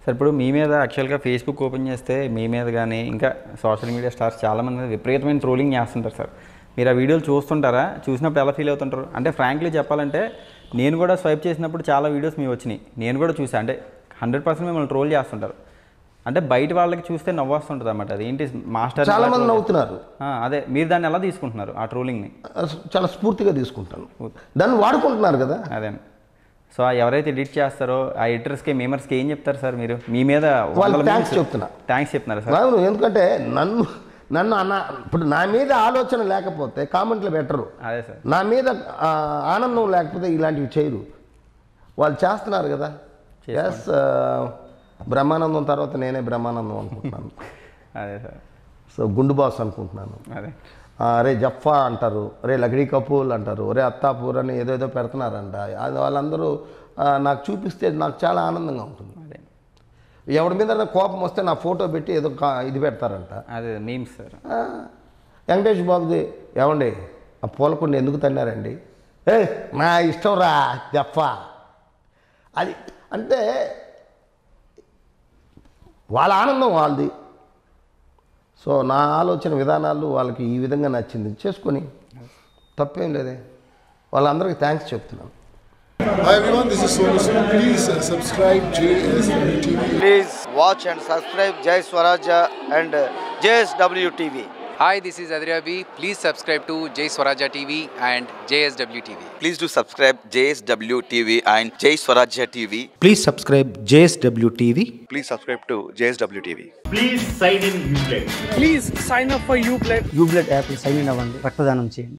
Sir ఇప్పుడు మీ మీద యాక్చువల్గా ఫేస్బుక్ ఓపెన్ చేస్తే మీ మీద కానీ ఇంకా సోషల్ మీడియా స్టార్స్ చాలామంది మీద విపరీతమైన ట్రోలింగ్ చేస్తుంటారు సార్ మీరు ఆ వీడియోలు చూస్తుంటారా చూసినప్పుడు ఎలా ఫీల్ అవుతుంటారు అంటే ఫ్రాంక్లీ చెప్పాలంటే నేను కూడా స్వైప్ చేసినప్పుడు చాలా వీడియోస్ మీ వచ్చినాయి నేను కూడా చూసాను అంటే హండ్రెడ్ పర్సెంట్ మిమ్మల్ని ట్రోల్ చేస్తుంటారు అంటే బయట వాళ్ళకి చూస్తే నవ్వొస్తుంటుంది అన్నమాట అది ఏంటి మాస్టర్ చాలా మంది నవ్వుతున్నారు అదే మీరు దాన్ని ఎలా తీసుకుంటున్నారు ఆ ట్రోలింగ్ని చాలా స్ఫూర్తిగా తీసుకుంటాను దాన్ని వాడుకుంటున్నారు కదా అదే సో ఎవరైతే ఎడిట్ చేస్తారో ఆ ఎడిటర్స్కి మేమర్స్కి ఏం చెప్తారు సార్ మీరు మీ మీద వాళ్ళు థ్యాంక్స్ చెప్తున్నా థ్యాంక్స్ చెప్తున్నారు సార్ అవును ఎందుకంటే నన్ను నన్ను అన్న ఇప్పుడు నా మీద ఆలోచన లేకపోతే కామెంట్లు పెట్టరు అదే సార్ నా మీద ఆ, ఆనందం లేకపోతే ఇలాంటివి చేయరు వాళ్ళు చేస్తున్నారు కదా ఎస్ బ్రహ్మానందం తర్వాత నేనే బ్రహ్మానందం అనుకుంటున్నాను అదే సార్ సో గుండు బాస్ అనుకుంటున్నాను అదే ఆ, రే జఫా అంటారు రే లగడీ కపూల్ అంటారు రే అత్తాపూర్ అని ఏదేదో పెడుతున్నారంట అది వాళ్ళందరూ ఆ, నాకు చూపిస్తే నాకు చాలా ఆనందంగా ఉంటుంది అదే ఎవరి మీద కోపం వస్తే నా ఫోటో పెట్టి ఏదో కా- ఇది పెడతారంట అదే మీమ్స్ సార్ ఆ, వెంకటేష్ బాబుది ఏమండి ఆ పూలకుండి ఎందుకు తన్నారండి ఏ నా ఇష్టం రా జఫా అది అంటే వాళ్ళ ఆనందం వాళ్ళది సో నా ఆలోచన విధానాలు వాళ్ళకి ఈ విధంగా నచ్చింది చేసుకొని తప్పేం లేదే వాళ్ళందరికీ థ్యాంక్స్ చెప్తున్నాను Hi everyone, this is Sonu Sood. Please uh, subscribe JSW TV. Please watch and subscribe Jai Swaraja and uh, JSW TV. Hi, this is Adriabi. Please subscribe to Jay Swaraja TV and JSW TV. Please do subscribe JSW TV and Jay Swarajya TV. Please subscribe JSW TV. Please subscribe to JSW TV. Please sign in యూప్లే యూబ్లెట్ app sign in అవ్వండి రక్తదానం చేయండి